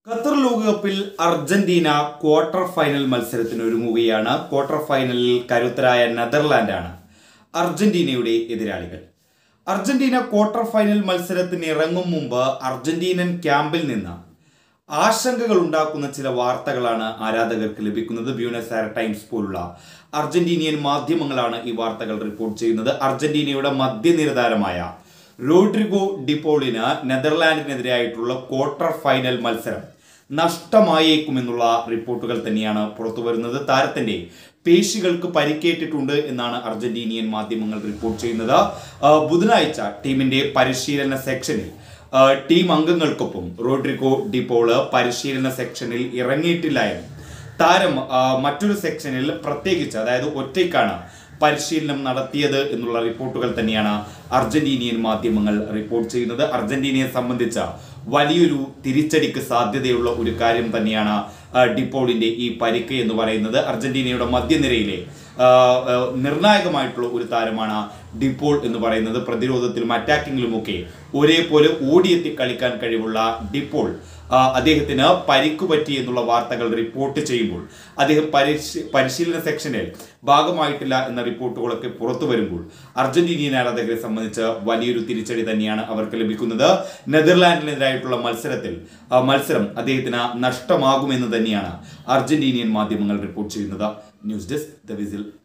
Qatar ലോകകപ്പിൽ Argentina quarter final മത്സരത്തിന് ഒരുങ്ങുകയാണ് ക്വാർട്ടർ ഫൈനലിൽ കരുത്തരായ നെതർലാൻഡാണ് അർജന്റീനയുടെ എതിരാളികൾ അർജന്റീന ക്വാർട്ടർ ഫൈനൽ മത്സരത്തിന് ഇറങ്ങും മുമ്പ് അർജന്റീനൻ ക്യാമ്പിൽ നിന്ന് ആശങ്കകൾ ഉണ്ടാക്കുന്ന ചില വാർത്തകളാണ് ആരാധകർക്ക് ലഭിക്കുന്നത് ബ്യൂണസ് എയർ ടൈംസ് പോലുള്ള അർജന്റീനിയൻ മാധ്യമങ്ങളാണ് ഈ വാർത്തകൾ റിപ്പോർട്ട് ചെയ്യുന്നത് അർജന്റീനയുടെ മധ്യനിര താരമായ റോഡ്രിഗോ ഡിപ്പോളിന് നെതർലാൻഡിനെതിരായിട്ടുള്ള ക്വാർട്ടർ ഫൈനൽ മത്സരം നഷ്ടമായേക്കുമെന്നുള്ള റിപ്പോർട്ടുകൾ തന്നെയാണ് പുറത്തു വരുന്നത് താരത്തിന്റെ പേശികൾക്ക് പരിക്കേറ്റിട്ടുണ്ട് എന്നാണ് അർജന്റീനിയൻ മാധ്യമങ്ങൾ റിപ്പോർട്ട് ചെയ്യുന്നത് ആ, ബുധനാഴ്ച ടീമിന്റെ പരിശീലന സെക്ഷനിൽ ആ, ടീം അംഗങ്ങൾക്കൊപ്പം റോഡ്രിഗോ ഡിപ്പോള് പരിശീലന സെക്ഷനിൽ ഇറങ്ങിയിട്ടില്ല എന്നും താരം ആ, മറ്റൊരു സെക്ഷനിൽ പ്രത്യേകിച്ച് അതായത് ഒറ്റയ്ക്കാണ് പരിശീലനം നടത്തിയത് എന്നുള്ള റിപ്പോർട്ടുകൾ തന്നെയാണ് അർജന്റീനിയൻ മാധ്യമങ്ങൾ റിപ്പോർട്ട് ചെയ്യുന്നത് അർജന്റീനയെ സംബന്ധിച്ച വലിയൊരു തിരിച്ചടിക്ക് സാധ്യതയുള്ള ഒരു കാര്യം തന്നെയാണ് ആ, ഡിപ്പോളിന്റെ ഈ പരിക്ക് എന്ന് പറയുന്നത് അർജന്റീനയുടെ മധ്യനിരയിലെ ആ, ആ, നിർണായകമായിട്ടുള്ള ഒരു താരമാണ് ഡിപ്പോൾ എന്ന് പറയുന്നത് പ്രതിരോധത്തിലും അറ്റാക്കിങ്ങിലുമൊക്കെ ഒരേപോലെ ഓടിയെത്തി കളിക്കാൻ കഴിവുള്ള ഡിപ്പോൾ ആ, അദ്ദേഹത്തിന് പരിക്ക് പറ്റി എന്നുള്ള വാർത്തകൾ റിപ്പോർട്ട് ചെയ്യുമ്പോൾ അദ്ദേഹം പരിശീ പരിശീലന സെക്ഷനിൽ ഭാഗമായിട്ടില്ല എന്ന റിപ്പോർട്ടുകളൊക്കെ പുറത്തു വരുമ്പോൾ അർജന്റീനിയൻ ആരാധകരെ സംബന്ധിച്ച് വലിയൊരു തിരിച്ചടി തന്നെയാണ് അവർക്ക് ലഭിക്കുന്നത് നെതർലാൻഡിനെതിരായിട്ടുള്ള മത്സരത്തിൽ ആ, മത്സരം അദ്ദേഹത്തിന് നഷ്ടമാകുമെന്ന് തന്നെയാണ് അർജന്റീനിയൻ മാധ്യമങ്ങൾ റിപ്പോർട്ട് ചെയ്യുന്നത് ന്യൂസ് ഡെസ്ക് ദ വിസിൽ